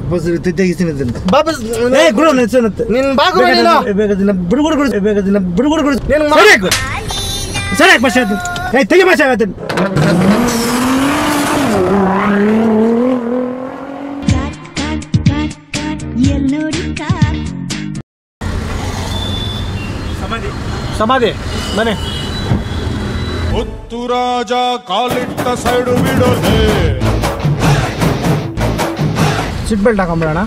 Bus ತೆಗಿಸ್ತೀನಿ ಅದನ್ನ ಬಾ bus ಏ ಗುರು ನೆನ್ಸನತ್ತೆ ನಿನ್ ಬಾ ಗುರು ನೀನು. ಬೇಗದಿನ ಬಿಡುಗಡೆ ಗುರು ಬೇಗದಿನ ಬಿಡುಗಡೆ ಗುರು ನೀನು ಮಾ- ಸರಿ ಹಾಕು ಸರಿ ಹಾಕು ಭಾಷೆ ಅದು ಏ ತೆಗಿ ಭಾಷೆ ಆಗತ್ತೆ ಕಾಟ್ ಕಾಟ್ ಕಾಟ್ ಕಾಟ್ ಎಲ್ಲೋಡಿ ಕಾಟ್ ಸಮಾಧಿ ಮನೆ ಮುತ್ತು ರಾಜ ಕಾಲಿಟ್ಟ ಸೈಡು ಬಿಡೋದೆ ಸೀಟ್ ಬೆಲ್ಟ್ ಹಾಕೊಂಬಿಡೋಣ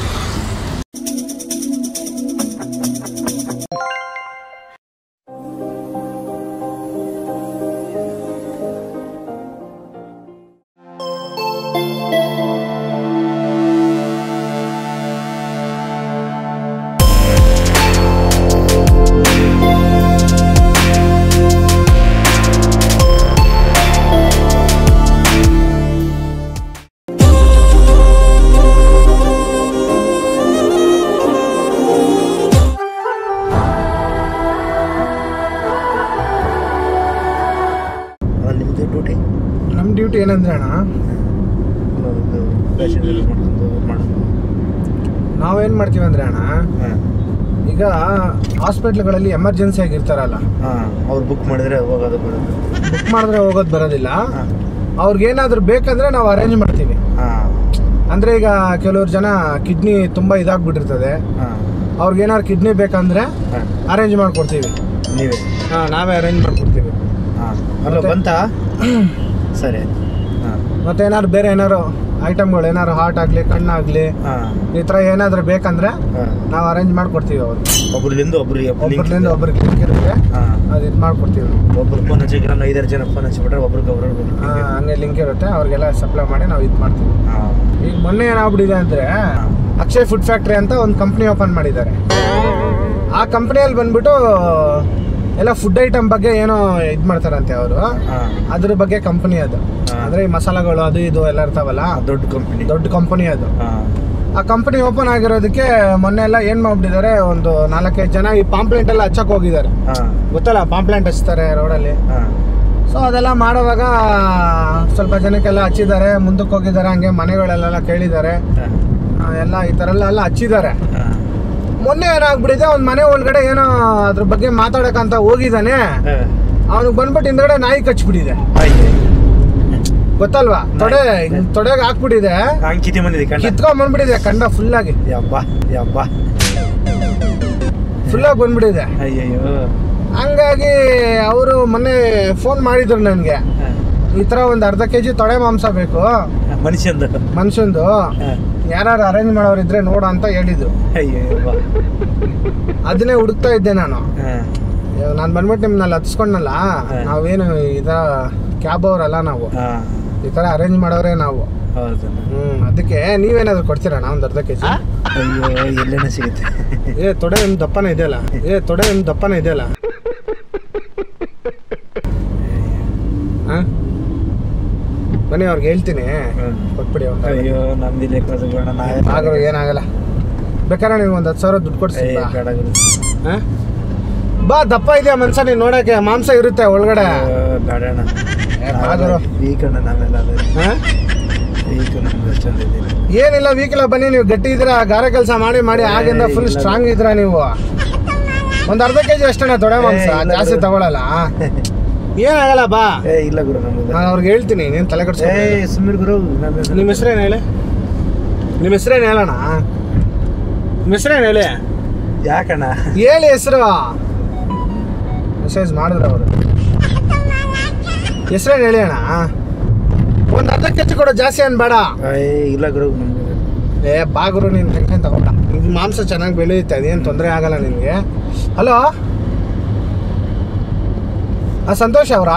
ನಿಮ್ದು ಡ್ಯೂಟಿ ನಮ್ಮ ಡ್ಯೂಟಿ ಏನಂದ್ರೆ ಅಣ್ಣ ಫ್ಯಾಷನ್ ಎಲ್ಲ ಮಾಡ್ಕೊಂಡು ಮಾಡೋದು ನಾವೇನು ಮಾಡ್ತೀವಿ ಅಂದ್ರೆ ಅಣ್ಣ ಹಾಂ ಈಗ ಹಾಸ್ಪಿಟ್ಲ್ಗಳಲ್ಲಿ ಎಮರ್ಜೆನ್ಸಿ ಆಗಿರ್ತಾರಲ್ಲ ಹಾಂ ಅವ್ರು ಬುಕ್ ಮಾಡಿದ್ರೆ ಹೋಗೋದು ಬರೋದು ಬುಕ್ ಮಾಡಿದ್ರೆ ಹೋಗೋದು ಬರೋದಿಲ್ಲ ಹಾಂ ಅವ್ರಿಗೇನಾದ್ರೂ ಬೇಕಂದ್ರೆ ನಾವು ಅರೇಂಜ್ ಮಾಡ್ತೀವಿ ಹಾಂ ಅಂದ್ರೆ ಈಗ ಕೆಲವ್ರು ಜನ ಕಿಡ್ನಿ ತುಂಬಾ ಇದಾಗ್ಬಿಟ್ಟಿರ್ತದೆ ಹಾಂ ಅವ್ರಿಗೇನಾದ್ರು ಕಿಡ್ನಿ ಬೇಕಂದ್ರೆ ಹಾಂ ಅರೇಂಜ್ ಮಾಡ್ಕೊಡ್ತೀವಿ ನೀವೇ ಹಾ ನಾವೇ ಅರೇಂಜ್ ಮಾಡ್ಕೊಡ್ತೀವಿ ಹಾಂ ಅಲ್ಲ ಮತ್ತೆ? ಬಂತಾ ಸರಿ ಹಾಂ ಮತ್ತೆ ಏನಾದ್ರು ಬೇರೆ ಏನಾದ್ರು ಐಟಮ್ಗಳು ಏನಾದ್ರು ಹಾರ್ಟ್ ಆಗ್ಲಿ ಕಣ್ಣಾಗ್ಲಿ ಹಾಂ ಈ ತರ ಏನಾದ್ರು ಬೇಕಂದ್ರೆ ಹಾಂ ನಾವು ಅರೇಂಜ್ ಮಾಡ್ಕೊಡ್ತೀವಿ ಅವ್ರು ಒಬ್ರಿಂದ ಒಬ್ರಿಗೆ ಒಬ್ಬರಿಂದ ಒಬ್ರಿಗೆ ಲಿಂಕ್ ಇರುತ್ತೆ ಹಾಂ ಅದು ಇದು ಮಾಡ್ಕೊಡ್ತೀವಿ ಒಬ್ರು ಫೋನ್ ಹಚ್ಚಿದ್ರೆ ನಾನು ಐದಾರು ಜನ ಫೋನ್ ಹಚ್ಚಿಬಿಟ್ರೆ ಒಬ್ರಿಗೆ ಒಬ್ರು ಹಾ, ಹಂಗೆ ಲಿಂಕ್ ಇರುತ್ತೆ ಅವ್ರಿಗೆಲ್ಲ ಸಪ್ಲೈ ಮಾಡಿ ನಾವು ಇದು ಮಾಡ್ತೀವಿ ಹಾಂ ಈಗ ಮೊನ್ನೆ ಏನಾಗ್ಬಿಟ್ಟಿದೆ ಅಂದ್ರೆ ಅಕ್ಷಯ್ ಫುಡ್ ಫ್ಯಾಕ್ಟ್ರಿ ಅಂತ ಒಂದು ಕಂಪ್ನಿ ಓಪನ್ ಮಾಡಿದ್ದಾರೆ ಆ ಕಂಪ್ನಿಯಲ್ಲಿ ಬಂದ್ಬಿಟ್ಟು ಎಲ್ಲ ಫುಡ್ ಐಟಮ್ ಬಗ್ಗೆ ಏನೋ ಇದು ಮಾಡ್ತಾರಂತೆ ಅವರು ಹಾಂ ಅದ್ರ ಬಗ್ಗೆ ಕಂಪನಿ ಅದು ಹಾ. ಅಂದ್ರೆ ಈ ಮಸಾಲಗಳು ಅದು ಇದು ಎಲ್ಲ ಇರ್ತಾವಲ್ಲ ದೊಡ್ಡ ಕಂಪನಿ ದೊಡ್ಡ ಕಂಪನಿ ಅದು ಹಾಂ ಆ ಕಂಪನಿ ಓಪನ್ ಆಗಿರೋದಕ್ಕೆ ಮೊನ್ನೆ ಎಲ್ಲ ಏನ್ ಮಾಡ್ಬಿಟ್ಟಿದ್ದಾರೆ ಒಂದು ನಾಲ್ಕೈದು ಜನ ಈ ಪಾಂಪ್ಲೆಂಟ್ ಎಲ್ಲ ಹಚ್ಚಕ್ ಹೋಗಿದ್ದಾರೆ ಹಾಂ ಗೊತ್ತಲ್ಲ ಪಾಂಪ್ಲೆಂಟ್ ಹಚ್ತಾರೆ ರೋಡಲ್ಲಿ ಹಾಂ ಸೊ ಅದೆಲ್ಲ ಮಾಡುವಾಗ ಸ್ವಲ್ಪ ಜನಕ್ಕೆಲ್ಲ ಹಚ್ಚಿದ್ದಾರೆ ಮುಂದಕ್ಕೆ ಹೋಗಿದ್ದಾರೆ ಹಂಗೆ ಮನೆಗಳಲ್ಲೆಲ್ಲ ಕೇಳಿದ್ದಾರೆ ಆ, ಎಲ್ಲ ಈ ಥರ ಎಲ್ಲ ಎಲ್ಲ ಹಚ್ಚಿದ್ದಾರೆ ಹಾಂ ಮೊನ್ನೆ ಏನಾಗ್ಬಿಟ್ಟಿದೆ ಒಂದು ಮನೆ ಒಳಗಡೆ ಏನೋ ಅದ್ರ ಬಗ್ಗೆ ಮಾತಾಡಕ್ಕಂತ ಹೋಗಿದ್ದಾನೆ ಅವನಿಗೆ ಬಂದ್ಬಿಟ್ಟು ಹಿಂದ್ಗಡೆ ನಾಯಿ ಕಚ್ಬಿಟ್ಟಿದೆ ಗೊತ್ತಲ್ವಾ ತೊಡೆ ಹಿಂಗ್ ತೊಡೆಗೆ ಹಾಕ್ಬಿಟ್ಟಿದೆ ಅಂಕಿತಿ ಬಂದಿದೆ ಕಂಡ ಕಿತ್ಕೊಂಡ್ ಬಂದ್ಬಿಟ್ಟಿದೆ ಕಂಡ ಫುಲ್ ಆಗಿ ಯಬ್ಬ ಯಬ್ಬ ಫುಲ್ ಆಗಿ ಬಂದ್ಬಿಟ್ಟಿದೆ ಅಯ್ಯಯ್ಯೋ ಹಂಗಾಗಿ ಅವರು ಮೊನ್ನೆ ಫೋನ್ ಮಾಡಿದ್ರು ನನಗೆ ಈ ತರ ಒಂದು ಅರ್ಧ ಕೆ ಜಿ ತೊಡೆ ಮಾಂಸ ಬೇಕು ಮನುಷ್ಯಂದು ಮನುಷ್ಯಂದು ಯಾರು ಅರೇಂಜ್ ಮಾಡೋರಿದ್ರೆ ನೋಡು ಅಂತ ಹೇಳಿದ್ರು ಅಯ್ಯಯ್ಯವ್ವ ಅದನ್ನೇ ಹುಡುಕ್ತಾ ಇದ್ದೆ ನಾನು ಹಾಂ ನಾನು ಬಂದ್ಬಿಟ್ಟು ನಿಮ್ಮನ್ನಲ್ಲಿ ಹತ್ಸ್ಕೊಂಡಲ್ಲ ಹಾ. ನಾವೇನು ಇದ ಕ್ಯಾಬ್ ಅವರಲ್ಲ ನಾವು ಹಾಂ ಈ ಥರ ಅರೇಂಜ್ ಮಾಡೋರೇ ನಾವು ಹೌದು ಹ್ಮ್ ಅದಕ್ಕೆ ನೀವೇನಾದ್ರು ಕೊಡ್ತೀರಣ್ಣ ಒಂದು ಅರ್ಧ ಕೆ ಜಿ ಅಯ್ಯೋ ಎಲ್ಲೇನ ಸಿಗುತ್ತೆ ಏ ತೊಡೆ ಒಂದು ದಪ್ಪನ ಇದೆಯಲ್ಲ ಏ ತೊಡೆ ಒಂದು ದಪ್ಪನ ಇದೆಯಲ್ಲ ಹಾ ಬನ್ನಿ ಅವ್ರಿಗೆ ಹೇಳ್ತೀನಿ ಹ್ಮ್. ಕೊಟ್ಬಿಡಿ ಒಂದು ಅಯ್ಯೋ ನಮ್ದಿಲ್ಲ ಬೇಡ ನಾವೇ ಆಗೋ ಏನಾಗಲ್ಲ ಬೇಕಾದ್ರೆ ನೀವು ಒಂದು ಹತ್ತು ಸಾವಿರ ದುಡ್ಡು ಕೊಡ್ಸಿ ಏ, ಬೇಡ ಗುರು. ಹಾ ಬಾ ದಪ್ಪ ಇದೆಯಾ ಮನ್ಸ ನೀನು ನೋಡಕ್ಕೆ ಮಾಂಸ ಇರುತ್ತೆ ಒಳಗಡೆ ಅಯ್ಯೋ, ಬೇಡ ಅಣ್ಣ ಏ, ಬಾ ಗುರು. ವೀಕ್ ಅಣ್ಣ ನಾವೆಲ್ಲ ಅದೇ ಹಾ ವೀಕ್ ನಮ್ದು ಅಷ್ಟೊಂದಿದ್ದೀನಿ ಏನಿಲ್ಲ ವೀಕಿಲ್ಲ ಬನ್ನಿ ನೀವು ಗಟ್ಟಿ ಇದ್ದೀರಾ ಗಾರೆ ಕೆಲಸ ಮಾಡಿ ಮಾಡಿ ಆಗಿಂದ ಫುಲ್ ಇಲ್ಲ. ಸ್ಟ್ರಾಂಗ್ ಇದ್ದೀರಾ ನೀವು ಒಂದು ಅರ್ಧ ಕೆ ಜಿ ಅಷ್ಟೇ ತೊಡೆ ಮಾಂಸ ಏ, ಇಲ್ಲ ಜಾಸ್ತಿ ಗುರು. ತಗೊಳಲ್ಲ ಏನಾಗಲ್ಲ ಬಾ ಏ ಇಲ್ಲ ಗುರು ನಮ್ದು ನಾನು ಅವ್ರಿಗೆ ಹೇಳ್ತೀನಿ ನೀನು ತಲೆ ಏ ಕಟ್ಸ್ಕೊ ಸುಮ್ಮನೆ ಗುರು ನಮ್ಮ ನಿಮ್ಮ ಹೆಸ್ರೇನು ಹೇಳಿ ನಿಮ್ಮ ಹೆಸ್ರೇನು ಹೇಳೋಣ ನಿಮ್ಮ ಹೆಸ್ರೇನು ಹೇಳಿ ಯಾಕಣ್ಣ ಹೇಳಿ ಹೆಸರು ಮೆಸೇಜ್ ಮಾಡಿದ್ರು ಅವರು ಹೆಸ್ರೇನು ಹೇಳಿ ಅಣ್ಣ ಒಂದು ಅರ್ಧ ಕೆಚ್ಚು ಕೊಡು ಜಾಸ್ತಿ ಏನು ಬೇಡ ಏ ಇಲ್ಲ ಗುರು ನಮ್ದು ಏ ಬಾಗುರು ನೀನು ಟೆನ್ಷನ್ ತಗೋಬೇಡ ಇದು ಮಾಂಸ ಚೆನ್ನಾಗಿ ಬೆಳೆಯುತ್ತೆ ಅದೇನು ತೊಂದರೆ ಆಗಲ್ಲ ನಿನಗೆ ಹಲೋ ಆ ಸಂತೋಷ್ ಅವರಾ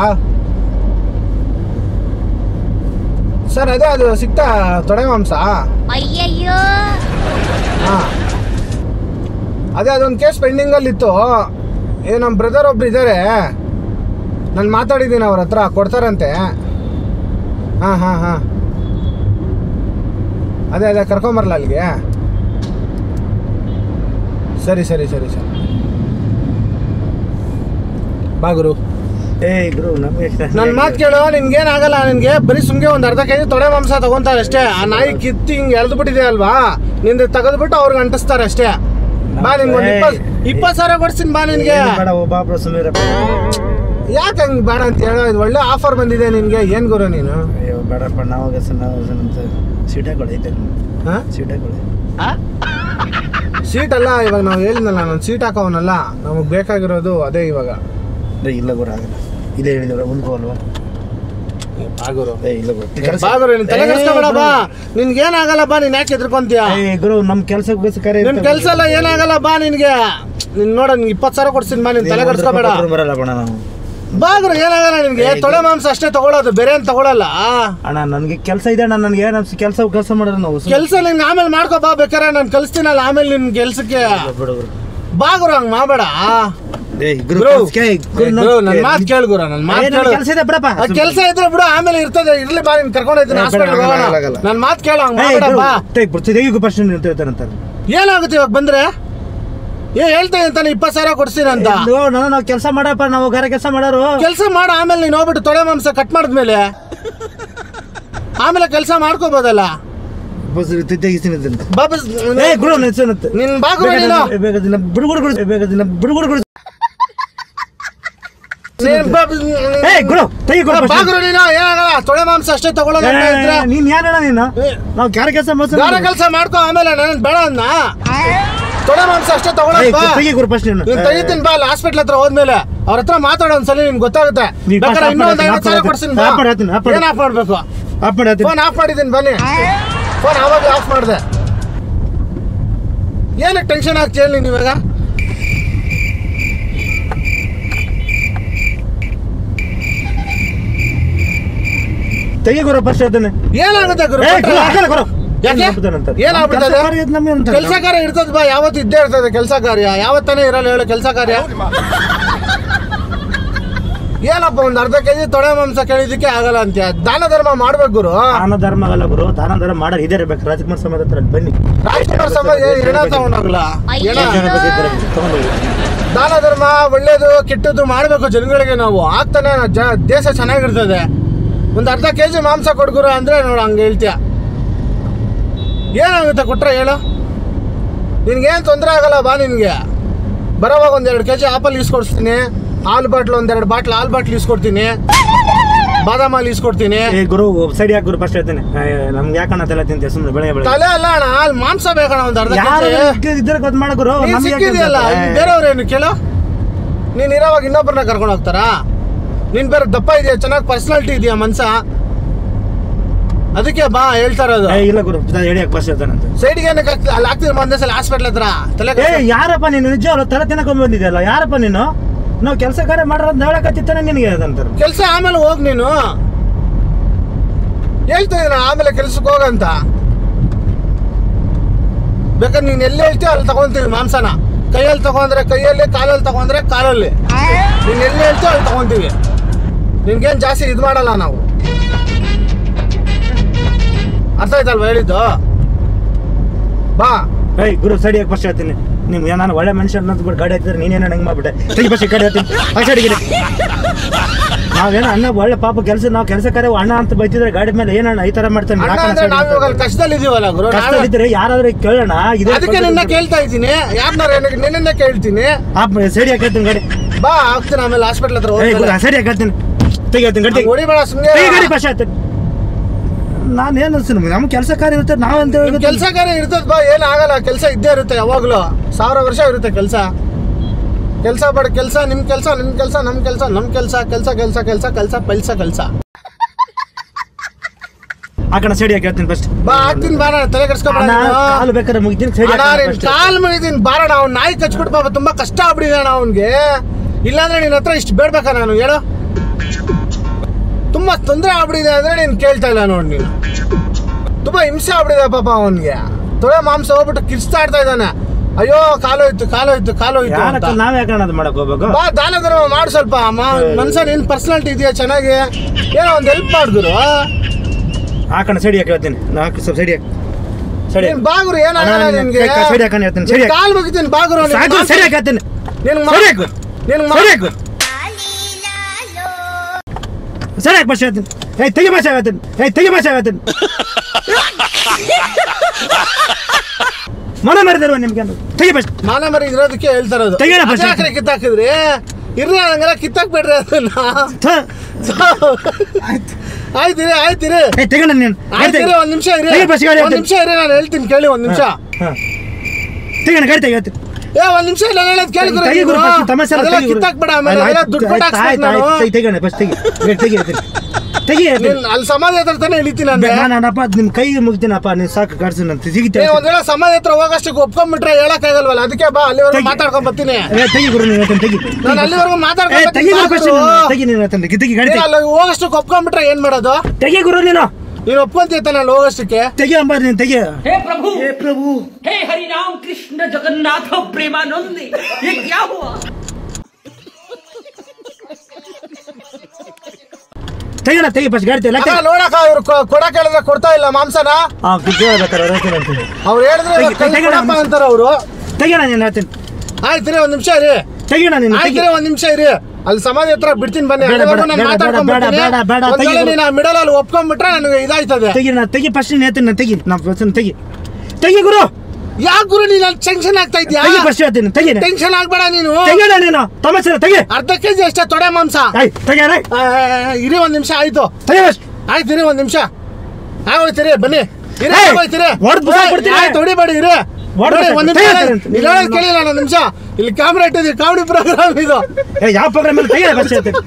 ಸರ್ ಅದೇ ಅದು ಸಿಗ್ತಾ ತೊಡೆ ಮಾಂಸ ಅಯ್ಯಯ್ಯೋ ಹಾಂ ಅದೇ ಅದೊಂದು ಕೇಸ್ ಪೆಂಡಿಂಗಲ್ಲಿತ್ತು ಏ ನಮ್ಮ ಬ್ರದರ್ ಒಬ್ರು ಇದ್ದಾರೆ ನಾನು ಮಾತಾಡಿದ್ದೀನಿ ಅವ್ರ ಹತ್ರ ಕೊಡ್ತಾರಂತೆ ಹಾಂ ಹಾಂ ಹಾಂ ಅದೇ ಅದೇ ಕರ್ಕೊಂಬರಲ್ಲ ಅಲ್ಲಿಗೆ ಸರಿ ಸರಿ ಸರಿ ಸರಿ ಬಾ ಗುರು ಏ ಗುರು ನಮಗೆ ನನ್ ಮಾತ್ ಕೇಳು ನಿನ್ಗೇನ್ ಆಗಲ್ಲ ನಿನ್ಗೆ ಬರೀ ಸುಮ್ಗೆ ಒಂದ್ ಅರ್ಧ ಕೆಜಿ ತೊಡೆ ಮಾಂಸ ತಗೊಂತಾರೆ ಅಷ್ಟೇ ಆ ನಾಯಿ ಕಿತ್ತಿ ಹಿಂಗ್ ಎಳ್ದು ಬಿಟ್ಟಿದೆ ಅಲ್ವಾ ನಿಂದ ತೆಗೆದ್ಬಿಟ್ಟು ಅವ್ರಿಗೆ ಅಂಟಿಸ್ತಾರೆ ಅಷ್ಟೇ ಬಾ ನಿನ್ಗೆ ಒಂದ್ ಇಪ್ಪತ್ ಇಪ್ಪತ್ ಸಾವಿರ ಕೊಡ್ತೀನಿ ಬಾ ನಿನ್ಗೆ ಬೇಡ ಒಬ್ಬ ಸುಮ್ಮನೆ ಯಾಕೆ ಹಂಗ್ ಬೇಡ ಅಂತ ಹೇಳೋ ಇದು ಒಳ್ಳೆ ಆಫರ್ ಬಂದಿದೆ ನಿನ್ಗೆ ಏನ್ ಗುರು ನೀನು ಅಯ್ಯೋ ಬೇಡಪ್ಪ ನಾವು ನಾವು ಅಂತ ಸೀಟ್ ಹಾಕೊಳ್ಳಿ ಐತೆ ಹಾ ಸೀಟ್ ಹಾಕೊಳ್ಳಿ ಸೀಟ್ ಅಲ್ಲ ಇವಾಗ ನಾವು ಹೇಳಿದ್ನಲ್ಲ ನಾನು ಸೀಟ್ ಹಾಕೋವನಲ್ಲ ನಮಗ್ ಬೇಕಾಗಿರೋದು ಅದೇ ಇವಾಗ ಏ, ಇಲ್ಲ ಗುರು ಆಗಲ್ಲ ಇದೇ ಹೇಳಿದವ್ರ ಒಂದು ಅಲ್ವಾ ಗುರು ಏ ಇಲ್ಲ ಗುರು ಬಾ ಗುರು ನೀನ್ ತಲೆ ಕೆಡ್ಸ್ಕೊಬೇಡ ಬಾ ನಿನ್ಗೇನಾಗಲ್ಲ ಬಾ ನೀನ್ ಯಾಕೆ ಹೆದರ್ಕೊಂತೀಯ ಏ ಗುರು ನಮ್ ಕೆಲಸ ಕರೆ ನಿನ್ ಕೆಲ್ಸ ಎಲ್ಲ ಏನಾಗಲ್ಲ ಬಾ ನಿನ್ಗೆ ನಿನ್ ನೋಡ ನಿನ್ಗೆ ಇಪ್ಪತ್ ಸಾವಿರ ಕೊಡ್ತೀನಿ ಬಾ ನೀನ್ ತಲೆ ಕೆಡ್ಸ್ಕೊಬೇಡ ಬರಲ್ಲ ಬಣ್ಣ ನಾವು ಬಾ ಗುರು ಏನಾಗಲ್ಲ ನಿನ್ಗೆ ತೊಳೆ ಮಾಂಸ ಅಷ್ಟೇ ತಗೊಳ್ಳೋದು ಬೇರೆ ಏನ್ ತಗೊಳಲ್ಲ ಅಣ್ಣ ನನಗೆ ಕೆಲಸ ಇದೆ ಅಣ್ಣ ನನಗೆ ನಮ್ ಕೆಲಸ ಕೆಲಸ ಮಾಡೋದು ನಾವು ಸುಮ್ನೆ ಕೆಲ್ಸ ನಿನ್ಗೆ ಆಮೇಲೆ ಮಾಡ್ಕೋ ಬಾ ಬೇಕಾರೆ ನಾನು ಕಲಿಸ್ತೀನಲ್ಲ ಆಮೇಲೆ ನಿನ್ ಕೆಲ್ಸಕ್ಕೆ ಬಿಡು ಗುರು. ಬಾ ಗುರು ಹಂಗ್ ಮಾಡ್ಬೇಡ ಏ ಗುರು ಗುರು, ಕೆಲ್ಸಕ್ಕೆ- ಏ, ಗುರು, ಗುರು, ನನ್- ನನ್ ಮಾತ್ ಕೇಳು ಗುರು ನನ್ ಮಾತ್ ಏ, ನನ್ ಕೇಳು ಕೆಲ್ಸ ಇದೆ ಬಿಡಪ್ಪ ಆ ಕೆಲ್ಸ ಇದ್ರೆ ಬಿಡು ಆಮೇಲೆ ಇರ್ತದೆ ಇರ್ಲಿ ಬಾ ನಿನ್ ಕರ್ಕೊಂಡು ಹೋಯ್ತೀನಿ ಏ, ಬೇಡ, ಹಾಸ್ಪಿಟಲ್ ಆಗಲ್ಲ, ಆಗಲ್ಲ, ಆಗಲ್ಲ. ನನ್ ಮಾತ್ ಕೇಳು ಹಂಗ್ ಏ, ಮಾಡ್ಬೇಡ ಗುರು, ಬಾ ಟೇಕ್ ಬಿಡ್ತು ತೆಗಿಗೂ ಫಸ್ಟ್ ಅಂತ ಹೇಳ್ತಾರಂತಾರೆ ಏನಾಗುತ್ತೆ ಇವಾಗ ಬಂದ್ರೆ ಏ ಹೇಳ್ತೇನೆ ಅಂತಾನೆ ಇಪ್ಪತ್ ಸಾವಿರ ಕೊಡ್ತೀನಿ ಅಂತ ನಾನು ನಾವು ಕೆಲಸ ಮಾಡಪ್ಪ ನಾವು ಗಾರೆ ಕೆಲಸ ಮಾಡೋರು ಕೆಲಸ ಮಾಡ ಆಮೇಲೆ ನೀನು ಹೋಗ್ಬಿಟ್ಟು ತೊಳೆ ಮಾಂಸ ಕಟ್ ಮಾಡಿದ್ಮೇಲೆ ಆಮೇಲೆ ಕೆಲಸ ಮಾಡ್ಕೋಬೋದಲ್ಲ ಬಸ್ ತೆಗಿಸ್ತೀನಿ ಅಂತ. ಬಾ ಬಸ್ ಏ ಗುರು ನೆನ್ಸನತ್ತೆ ನಿನ್ ಬಾ ಗುರು ನೀನು. ಬೇಕಾದಿಲ್ಲ ಬಿಡುಗುಡು ಗುಡು ಬೇಕಾದಿಲ್ಲ ಬಿಡುಗುಡು ಗುಡು ನೀನ್ ಬಾ ಬಸ್- ಏ ಗುರು ತೆಗಿ ಗುರು ಬಾ first. ಗುರು ನೀನು ಏನಾಗಲ್ಲ ತೊಳೆ ಮಾಂಸ ಅಷ್ಟೇ ತಗೊಳ್ಳೋದು ಅಂತ ಇದ್ರೆ ಏ, ನೀನ್ ಯಾರಣ್ಣ ನೀನು ಏ. ನಾವು ಗಾರೆ ಕೆಲಸ ಗಾರೆ ಕೆಲಸ ಮಾಡ್ಕೋ ಆಮೇಲೆ ನಾನು ಬೇಡ ಅನ್ನ ತೊಳೆ ಮಾಂಸ ಅಷ್ಟೇ ತಗೊಳ್ಳೋದು ಬಾ ತೆಗಿ ಗುರು ಫಸ್ಟ್ ನೀನು ನೀನ್ ತೆಗಿತೀನಿ ಬಾ ಅಲ್ಲಿ ಹಾಸ್ಪಿಟ್ಲ್ ಹತ್ರ ಹೋದ್ಮೇಲೆ ಅವ್ರ ಹತ್ರ ಮಾತಾಡೋ ಒಂದ್ಸಲಿ ನಿನ್ಗೆ ಗೊತ್ತಾಗುತ್ತೆ ನೀನ್ ಬೇಕಾದ್ರೆ first ಇನ್ನೂ ಆಫ್ ಒಂದ್ ಮಾಡು, ಐವತ್ತು ಸಾವಿರ ಆಫ್ ಕೊಡ್ತೀನಿ ಆಫ್ ಮಾಡು, ಆಫ್ ಮಾಡು. ಏನ್ ಆಫ್ ಮಾಡ್ಬೇಕು ಆಫ್ ಮಾಡಿ ಫೋನ್ ಆಫ್ ಮಾಡಿದ್ದೀನಿ ಬನ್ನಿ ಫೋನ್ ಆವಾಗಲೇ ಆಫ್ ಮಾಡಿದೆ ಏನಕ್ಕೆ ಟೆನ್ಷನ್ ಆಗ್ತಿ ಹೇಳಿ ನೀನ್ ಇವಾಗ ತೆಗಿ ಗುರು ಫಸ್ಟ್ ಅದನ್ನ ಏನಾಗುತ್ತೆ ಗುರು ಏ ಗುರು ಹಾಕಲ್ಲ ಗುರು ಯಾಕೆ ಏನಾಗ್ಬಿಡ್ತಾನಂತ? ಏನಾಗ್ಬಿಡ್ತದೆ ಕೆಲ್ಸ ಕಾರ್ಯ ಇದ್ ನಮ್ಗೆ ಅಂತ. ಕೆಲಸ ಕಾರ್ಯ ಇರ್ತದ ಬಾ ಯಾವತ್ತು ಇದ್ದೇ ಇರ್ತದೆ ಕೆಲಸ ಕಾರ್ಯ ಯಾವತ್ತಾನೆ ಇರಲ್ಲ ಹೇಳು ಕೆಲಸ ಕಾರ್ಯ ಏನಪ್ಪ ಒಂದ್ ಅರ್ಧ ಕೆಜಿ ತೊಳೆ ಮಾಂಸ ಕೇಳಿದಕ್ಕೆ ಆಗಲ್ಲ ಅಂತ್ಯ ದಾನ ಧರ್ಮ ಮಾಡ್ಬೇಕು ಗುರು ದಾನ ಧರ್ಮ ಆಗಲ್ಲ ಗುರು ದಾನ ಧರ್ಮ ಮಾಡೋರು ಇದೇ ಇರ್ಬೇಕು ರಾಜ್ಕುಮಾರ್ ಸಮಾಜ ಹತ್ರ ಬನ್ನಿ ರಾಜ್ಕುಮಾರ್ ಸಮಾಜ ಹೆಣ ತಗೊಂಡೋಗ್ಲ ಹೆಣ ಎಷ್ಟ್ ಜನ ಬೇಕಾಗಿದ್ದಾರೆ? ತಗೊಂಡೋಗಿ. ದಾನ ಧರ್ಮ ಒಳ್ಳೇದು ಕೆಟ್ಟದ್ದು ಮಾಡಬೇಕು ಜನಗಳಿಗೆ ನಾವು ಆಗ್ತಾನೆ ಜ ದೇಶ ಚೆನ್ನಾಗಿರ್ತದೆ ಒಂದು ಅರ್ಧ ಕೆ ಜಿ ಮಾಂಸ ಕೊಡ್ಗುರು ಅಂದ್ರೆ ನೋಡು ಹಂಗೆ ಹೇಳ್ತೀಯ ಏನಾಗುತ್ತೆ ಕೊಟ್ರೆ ಹೇಳು ನಿನ್ಗೇನು ತೊಂದರೆ ಆಗಲ್ಲ ಬಾ ನಿನಗೆ ಬರೋವಾಗ ಒಂದೆರಡು ಕೆ ಜಿ ಆಪಲ್ ಈಸ್ಕೊಡ್ತೀನಿ ಹಾಲು ಬಾಟ್ಲು ಒಂದೆರಡು ಬಾಟ್ಲು ಹಾಲು ಬಾಟ್ಲು ಈಸ್ಕೊಡ್ತೀನಿ ಬಾದಾಮ್ ಹಾಲು ಈಸ್ಕೊಡ್ತೀನಿ ಏ ಗುರು ಸೈಡ್ ಯಾಕೆ ಗುರು ಫಸ್ಟ್ ಹೇಳ್ತೇನೆ ಏ, ನಮ್ಗೆ ಯಾಕಣ್ಣ ತಲೆ ತಿಂತೆ ಸುಮ್ಮನೆ ಬೆಳೆ ಬೆಳೆ ತಲೆ ಅಲ್ಲ ಅಣ್ಣ ಅಲ್ಲಿ ಮಾಂಸ ಬೇಕಣ್ಣ ಒಂದು ಅರ್ಧ ಯಾರು ಕೆ ಜಿ ಇದ್ರೆ ಗೊತ್ತು ಮಾಡ ಗುರು ನೀನ್ ನಮ್ಗೆ ಯಾಕೆ ಸಿಕ್ಕಿದ್ಯಲ್ಲ ಗೊತ್ತಾಗ್ತದೆ? ಬೇರೆಯವ್ರೇನು ಕೇಳು ನೀನ್ ಇರೋವಾಗ ಇನ್ನೊಬ್ಬರನ್ನ ಕರ್ಕೊಂಡು ಹೋಗ್ತಾರಾ ನೀನ್ ಬೇರೆ ದಪ್ಪ ಇದೆಯಾ ಚೆನ್ನಾಗಿ ಪರ್ಸನಾಲಿಟಿ ಇದೆಯಾ ಮನ್ಸ ಅದಕ್ಕೆ ಬಾ ಹೇಳ್ತಾ ಇರೋದು ಏ ಇಲ್ಲ ಗುರು ಹೇಳಿ ಯಾಕೆ ಫಸ್ಟ್ ಹೇಳ್ತಾನಂತ ಸೈಡ್ಗೆ ಏನಕ್ಕೆ ಹಾಕ್ತಿ- ಅಲ್ಲಿ ಹಾಕ್ತಿದ್ರು ಒಂದೇ ಸಲ ಹಾಸ್ಪಿಟ್ಲ್ ಹತ್ರ ತಲೆ ಏ ಯಾರಪ್ಪ ನೀನು ನಿಜ ಅಲ್ಲ ತಲೆ ತಿನ್ನಕೊಂಡ್ ಬಂದಿದ್ಯಲ್ಲ ಯಾರಪ್ಪ ನೀನು ನಾವು ಕೆಲಸ ಕಾರ್ಯ ಮಾಡೋದು ಹೇಳಕತ್ತಿತ್ತಾನೆ ನಿನಗೆ ಅದಂತಾರೆ ಕೆಲಸ ಆಮೇಲೆ ಹೋಗ್ ನೀನು ಹೇಳ್ತಾ ಇದೀನ ಆಮೇಲೆ ಕೆಲ್ಸಕ್ಕೆ ಹೋಗಂತ ಬೇಕಾದ್ರೆ ನೀನ್ ಎಲ್ಲಿ ಹೇಳ್ತೀಯ ಅಲ್ಲಿ ತಗೊಂತೀವಿ ಮಾಂಸನ ಕೈಯಲ್ಲಿ ತಗೊಂಡ್ರೆ ಕೈಯಲ್ಲಿ ಕಾಲಲ್ಲಿ ತಗೊಂಡ್ರೆ ಕಾಲಲ್ಲಿ ನೀನ್ ಎಲ್ಲಿ ಹೇಳ್ತೀಯೋ ಅಲ್ಲಿ ತಗೊಂತೀವಿ ನಿನ್ಗೇನ್ ಜಾಸ್ತಿ ಇದು ಮಾಡಲ್ಲ ನಾವು ಅರ್ಥ ಆಯ್ತಲ್ವಾ ಹೇಳಿದ್ದು ಬಾ ಏಯ್ ಗುರು ಸೈಡ್ ಯಾಕೆ ಫಸ್ಟ್ ಹೇಳ್ತೀನಿ ನಿಮ್ಗೆ ನಾನು ಒಳ್ಳೆ ಮನುಷ್ಯ ಅನ್ನೋದು ಬಿಟ್ಟು ಗಾಡಿ ಹಾಕಿದ್ರೆ ನೀನೇನೋ ಹಂಗೆ ಮಾಡ್ಬಿಟ್ಟೆ ತೆಗಿ ಫಸ್ಟ್ ಗಾಡಿ ಹಾಕ್ತೀನಿ ಆ ಸೈಡ್ಗೆ ಇಡಿ. ನಾವೇನೋ ಅಣ್ಣ ಒಳ್ಳೆ ಪಾಪ ಕೆಲಸ ನಾವು ಕೆಲಸ ಕಾರ್ಯ ಅಣ್ಣ ಅಂತ ಬೈತಿದ್ರೆ ಗಾಡಿ ಮೇಲೆ ಏನಣ್ಣ ಈ ತರ ಮಾಡ್ತಾನೆ ಅಣ್ಣ ಯಾಕಣ್ಣ ಅಂದ್ರೆ side ನಾವು ಇವಾಗ ಮಾಡ್ತಾನೆ? ಅಲ್ಲಿ ಕಷ್ಟದಲ್ಲಿ ಇದೀವಲ್ಲ ಗುರು ನಾವೇ- ಕಷ್ಟದಲ್ಲಿದ್ರೆ ಯಾರಾದ್ರೂ ಕೇಳೋಣ ಇದೇ ಅದಕ್ಕೆ ನಿನ್ನ ಕೇಳ್ತಾ ಇದ್ದೀನಿ ಯಾರನ್ನ ನಿನ್ನೆ ಕೇಳ್ತೀನಿ ಸೈಡ್ ಯಾಕೆ ಹೇಳ್ತೀನಿ ಗಾಡಿ ಬಾ ಆಗ್ತೀನಿ ಆಮೇಲೆ ಹಾಸ್ಪಿಟ್ಲ್ ಹತ್ರ ಏಯ್ ಗುರು ಹೋಗ್ತೀನಿ ಸೈಡ್ ಯಾಕೆ ಹೇಳ್ತೀನಿ ತೆಗಿ ಹೇಳ್ತೀನಿ ಗಾಡಿ ತೆಗಿ. ಹೊಡಿಬೇಡ ಸುಮ್ಮನೆ ತೆಗಿ ಗಾಡಿ ಫಸ್ಟ್ ಹೇಳ್ತೀನಿ ನಾನು ಏನು ಅನ್ಸ್ತೀನಿ ನಮ್ಮ ಕೆಲಸ ಕಾರ್ಯ ಇರುತ್ತೆ ನಾವಂತ ನಿಮ್ ಕೆಲ್ಸ ಕಾರ್ಯ ಇರ್ತದ ಬಾ ಏನ್ ಆಗಲ್ಲ ಕೆಲಸ ಇದ್ದೇ ಇರುತ್ತೆ ಯಾವಾಗ್ಲೂ ಸಾವಿರ ವರ್ಷ ಇರುತ್ತೆ ಕೆಲಸ ಕೆಲಸ ಬಡ ಕೆಲಸ ನಿಮ್ ಕೆಲಸ ನಿಮ್ ಕೆಲಸ ನಮ್ ಕೆಲಸ ನಮ್ ಕೆಲಸ ಕೆಲಸ ಕೆಲಸ ಕೆಲಸ ಕೆಲಸ ಪಲ್ಸ ಕೆಲಸ ಆ ಕಡೆ ಸೈಡ್ ಯಾಕೆ ಹೇಳ್ತೀನಿ ಫಸ್ಟ್ ಬಾ ಆಗ್ತೀನಿ ಬಾರ ತಲೆ ಕೆಡ್ಸ್ಕೊಬೇಡ ಅಣ್ಣ ನೀನು. ಕಾಲು ಬೇಕಾದ್ರೆ ಮುಗಿತೀನಿ ಸೈಡ್ ಅಣ್ಣ ನಿನ್ ಕಾಲ್ ಮುಗಿದೀನಿ ಬಾರಣ ಅವ್ನ್ ನಾಯಿ ಕಚ್ಬಿಟ್ಟು ಪಾಪ ತುಂಬಾ ಕಷ್ಟ ಆಗ್ಬಿಟ್ಟಿದೆ ಅಣ್ಣ ಅವ್ನ್ಗೆ ಇಲ್ಲಾಂದ್ರೆ ನಿನ್ನ ಹತ್ರ ಇಷ್ಟು ಬೇಡ್ಬೇಕಾ ನಾನು ಹೇಳು ತುಂಬಾ ತೊಂದರೆ ಆಗ್ಬಿಟ್ಟಿದೆ ಅಂದ್ರೆ ನೀನ್ ಕೇಳ್ತಾ ಇಲ್ಲ ನೋಡ್ ನೀನು ತುಂಬಾ ಹಿಂಸೆ ಆಗ್ಬಿಟ್ಟಿದೆ ಪಾಪ ಅವನ್ಗೆ ತೊಳೆ ಮಾಂಸ ಹೋಗ್ಬಿಟ್ಟು ಕಿರ್ಸ್ತಾ ಇರ್ತಾ ಇದ್ದಾನೆ ಅಯ್ಯೋ ಕಾಲೋಯ್ತು ಕಾಲೋಯ್ತು ಕಾಲೋಯ್ತು ಅಂತ. ಯಾರಕ್ಕ ನಾವ್ ಯಾಕೆ ಅದು ಮಾಡಕ್ ಹೋಗ್ಬೇಕು ಬಾ ದಾನ ಧರ್ಮ ಮಾಡು ಸ್ವಲ್ಪ ಮನ್ಸ ನಿನ್ ಪರ್ಸನಾಲಿಟಿ ಇದೆಯಾ ಚೆನ್ನಾಗಿ ಏನೋ ಒಂದ್ ಹೆಲ್ಪ್ ಮಾಡಿದ್ರು ಆ ಕಡೆ ಸೈಡ್ ಯಾಕೆ ಹೇಳ್ತೀನಿ ನಾಲ್ಕು ಸ್ವಲ್ಪ ಸೈಡ್ ಯಾಕೆ ಸೈಡ್ ನೀನ್ ಬಾಗುರು ಏನಾಗಲ್ಲ ಅಣ್ಣ, ನೀನ್ ನಿನ್ಗೆ ಕೈ- ಸೈಡ್ ಹಾಕೊಂಡು ಹೇಳ್ತೀನಿ, ಸೈಡ್ ಹಾಕು. ಕಾಲ್ ಮುಗಿತೀನಿ ಬಾಗುರು ಸಾಕು ಸೈಡ್ ಯಾಕೆ ಹೇಳ್ತೀನಿ ನಿನ್ ಸೈಡ್ ಹಾಕು. ನಿನ್ ಸೈಡ್ ಹಾಕು. ಸರಿ ಯಾಕೆ ಭಾಷೆ ಹೇಳ್ತೀನಿ ಏಯ್ ತೆಗಿ ಭಾಷೆ ಹೇಳ್ತೀನಿ ಏಯ್ ತೆಗಿ ಭಾಷೆ ಹೇಳ್ತೀನಿ ಮನ ಮರಿದಿರುವ ನಿಮ್ಗೆ ತೆಗಿ ಭಾಷೆ ಮಾನ ಮರಿ ಇರೋದಕ್ಕೆ ಹೇಳ್ತಾ ಇರೋದು ತೆಗೀರ first. ಅದ್ಯಾಕ್ರೆ ಕಿತ್ತಾಕಿದ್ರಿ ಇರ್ರಿ ಹಂಗಾರ ಕಿತ್ತಾಕ್ಬೇಡ್ರಿ ಅದನ್ನ ಥ. ಆಯ್ತಿರಿ ಆಯ್ತಿರಿ ಏಯ್ ತೆಗೋಣ ನೀನು ಆಯ್ತಿರಿ ಒಂದ್ ನಿಮಿಷ ಇರಿ ತೆಗಿ ಬಸ್ ಗಾಡಿ ಒಂದ್ ನಿಮಿಷ ಇರಿ ನಾನು ಹೇಳ್ತೀನಿ ಕೇಳಿ ಒಂದ್ ನಿಮಿಷ ತೆಗೋಣ ಗಾಡಿ ತೆಗಿ ಹೇಳ್ತೀನಿ ಏ ಒಂದ್ ನಿಮಿಷ ಇಲ್ಲ ಹೇಳೋದ್ ಕೇಳಿ ಗುರು ತೆಗಿ ಗುರು ನೀವು. first ತಮಾಷೆ ಅಲ್ಲ, ಅದೆಲ್ಲ ತೆಗಿ ಗುರು. ಕಿತ್ತಾಕ್ಬೇಡ ಆಮೇಲೆ ಆಯ್ತು, ಅದೆಲ್ಲ ಆಯ್ತು, ದುಡ್ಡು ಆಯ್ತು, ಕೊಟ್ಟು ಆಯ್ತು, ಹಾಕ್ಸ್ಬೇಕು ಆಯ್ತು, ನಾನು. ತೆಗಿ ತೆಗಿ ಫಸ್ಟ್ ತೆಗಿ ಗಾಡಿ ತೆಗಿ ಹೇಳ್ತೀನಿ ತೆಗಿ ಹೇಳ್ತೀನಿ ನೀನ್ ಅಲ್ಲಿ ಸಮಾಧಿ ಹತ್ರ ತಾನೇ ಇಳಿತೀನಿ ಅಂದ್ರೆ ನಾನಪ್ಪ ನಿಮ್ ಕೈಗೆ ಮುಗ್ತೀನಪ್ಪ ನೀನು ಸಾಕು ಕಾಡ್ಸಿನಂತ ಏ ಸಿಗಿತೆ ಒಂದ್ ವೇಳೆ ಸಮಾಧಿ ಹತ್ರ ಹೋಗಷ್ಟಕ್ಕೆ ಒಪ್ಕೊಂಡ್ಬಿಟ್ರೆ ಹೇಳಕ್ ಆಗಲ್ವಲ್ಲ ಅದಕ್ಕೆ ಬಾ ಅಲ್ಲಿವರೆಗೂ ತೆಗಿ. ಮಾತಾಡ್ಕೊಂಡ್ ಬರ್ತೀನಿ ಏ, ತೆಗಿ ಗುರು ನೀನು ಹೇಳ್ತೀನಿ ತೆಗಿ ನಾನು ಅಲ್ಲಿವರೆಗೂ ಏ ಮಾತಾಡ್ಕೊಂಡ್ ತೆಗಿ ಗುರು ಬರ್ತೀನಿ ಫಸ್ಟ್ ಸಾಕು. ನೀನು, ತೆಗಿ ನೀನು ಹೇಳ್ತೀನಿ ತೆಗಿ ತೆಗಿ ಗಾಡಿ ನೀನ್ ತೆಗಿ ಅಲ್ಲಿ ಹೋಗಷ್ಟಕ್ಕೆ ಒಪ್ಕೊಂಡ್ಬಿಟ್ರೆ ಏನ್ ಮಾಡೋದು ತೆಗಿ ಗುರು ನೀನು ನೀನ್ ಒಪ್ಕೊಂತೀಯ ತಾನೆ ಅಲ್ಲಿ ಹೋಗಷ್ಟಕ್ಕೆ ತೆಗಿ ಅಂಬ ನೀನು ತೆಗಿ हे प्रभु हे प्रभु हे हरिनाम कृष्ण जगन्नाथ प्रेमानंद ये क्या हुआ ತೆಗಿಣ ತೆಗಿ ಫಸ್ಟ್ ಗಾಡಿ ತೆಗಿ ಅಕ್ಕ, ನೋಡಕ್ಕ ಇವ್ರು ಕೊ- ಕೊಡಕ್ ಹೇಳಿದ್ರೆ ಕೊಡ್ತಾ ಇಲ್ಲ ಮಾಂಸನ ಹಾ ಕೇಳ್ಬೇಕಾರೆ ಹೇಳ್ತೀನಿ ಅಂತೀನಿ ಅವ್ರು ಹೇಳಿದ್ರೆ ತೆಗಿ, ಕೈ ತೆಗಿ, ಕೊಡಪ್ಪ ತೆಗಿ. ಅಂತಾರ ಅವರು ತೆಗಿಣ ನೀನು ಹೇಳ್ತೀನಿ ಆಯ್ತಿರಿ ಒಂದ್ ನಿಮಿಷ ಇರಿ ತೆಗಿಣ ನೀನು ತೆಗಿ ಆಯ್ತಿರಿ ಒಂದ್ ನಿಮಿಷ ಇರಿ ಅಲ್ಲಿ ಸಮಾಧಿ ಹತ್ರ ಬಿಡ್ತೀನಿ ಬನ್ನಿ ಬೇಡ, ಅಲ್ಲಿವರೆಗೂ ಬೇಡ, ನಾನು ಬೇಡ, ಮಾತಾಡ್ಕೊಂಡ್ ಬೇಡ, ಬರ್ತೀನಿ. ಬೇಡ, ಬೇಡ, ಒಂದ್ ವೇಳೆ ತೆಗಿ. ನೀನು ಮಿಡಲ್ ಅಲ್ಲಿ ಒಪ್ಕೊಂಡ್ಬಿಟ್ರೆ ನನಗೆ ಇದಾಯ್ತದೆ ತೆಗಿ ನಾ ತೆಗಿ ಫಸ್ಟ್ ನೀನು ಹೇಳ್ತೀನಿ ನಾನು ತೆಗಿ ನಾ ಫಸ್ಟ್ ತೆಗಿ ತೆಗಿ ಗುರು ಯಾಕೆ ಗುರು ನೀನ್ ಅಲ್ಲಿ ಟೆನ್ಷನ್ ಆಗ್ತಾ ಇದ್ಯಾ ತೆಗಿ ಫಸ್ಟ್ ಹೇಳ್ತೀನಿ ತೆಗಿ ಟೆನ್ಷನ್ ಆಗ್ಬೇಡ ನೀನು ತೆಗಿಣ ನೀನು ತಮಾಷೆ ಇಲ್ಲ, ತೆಗಿ ಅರ್ಧ ಕೆಜಿ ಅಷ್ಟೇ ತೊಡೆ ಮಾಂಸ ಆಯ್ ತೆಗಿಣ ಆ, ಇರಿ ಒಂದ್ ನಿಮಿಷ ಆಯ್ತು ತೆಗಿ ಫಸ್ಟ್ ಆಯ್ತು ಇರಿ ಒಂದ್ ನಿಮಿಷ ಆಗೋಯ್ತಿರಿ ಬನ್ನಿ ಇರಿ ಏಯ್, ಆಗೋಯ್ತಿರಿ ಹೊಡ್ದ್ ಬುಸ ಏಯ್, ಕೊಡ್ತೀನಿ. ಆಯ್ತು ಹೊಡಿಬೇಡಿ ಇರಿ ಹೊಡ್ದ್ ನೋಡಿ, ಬುಸ ಒಂದ್ ನಿಮಿಷ ತೆಗಿತಾರೆ ಇರಿ. ಅಂತ. ಇಲ್ಲಿ ಹೇಳೋದ್ ಕೇಳಿಲ್ಲ ಒಂದ್ ನಿಮಿಷ ಇಲ್ಲಿ ಕ್ಯಾಮ್ರಾ ಇಟ್ಟಿದ್ದೀವಿ ಕಾಮಿಡಿ ಪ್ರೋಗ್ರಾಮ್ ಇದು ಏ ಯಾವ ಪ್ರೋಗ್ರಾಮ್ ಅಲ್ಲಿ ತೆಗಿಣ ಫಸ್ಟ್ ಹೇಳ್ತೀನಿ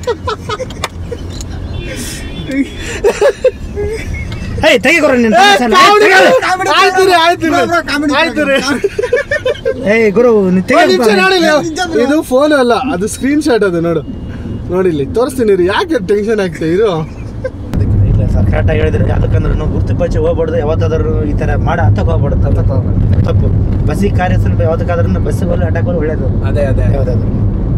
ಏಯ್ ತೆಗಿ ಗುರು ನೀನು ಏ, ತಮಾಷೆ ಇಲ್ಲ. ಏಯ್, ಕಾಮಿಡಿ ತೆಗಿ. ಆಯ್ತು ರೀ ಆಯ್ತು ರೀ ಆಯ್ತು ರೀ ಏಯ್ ಗುರು ನೀನು ಒಂದ್ ತೆಗಿ ನಿಮಿಷ ನೋಡಿಲ್ಲ ಇದು ಫೋನ್ ಅಲ್ಲ ಅದು ಸ್ಕ್ರೀನ್ ಶಾಟ್ ಅದು ನೋಡು ನೋಡಿಲ್ಲಿ ತೋರಿಸ್ತೀನಿ ರೀ ಯಾಕೆ ಟೆನ್ಷನ್ ಆಗ್ತಾ ಇರು ಇಲ್ಲ ಸರ್ ಕರೆಕ್ಟಾಗಿ ಹೇಳಿದ್ರೆ ಯಾಕಂದ್ರೆ ನಾವು ಗುರ್ತು ಪಚ್ಚಿ ಹೋಗ್ಬಾರ್ದು ಯಾವತ್ತಾದ್ರೂ ಈ ಥರ ಮಾಡಿ ಹತ್ತಕ್ಕೆ ಹೋಗ್ಬಾರ್ದು ತಪ್ಪು ತಪ್ಪು ಬಸ್ಸಿಗೆ ಕಾರ್ಯಸ್ಥಾನ ಯಾವ್ದಕ್ಕಾದ್ರೂ ಬಸ್ಸಿಗೆ ಹೋಗಿ ಅಟ್ಯಾಕ್ ಹೋಗಿ ಒಳ್ಳೇದು ಅದೇ ಅದೇ ಯಾವ್ದಾದ್ರು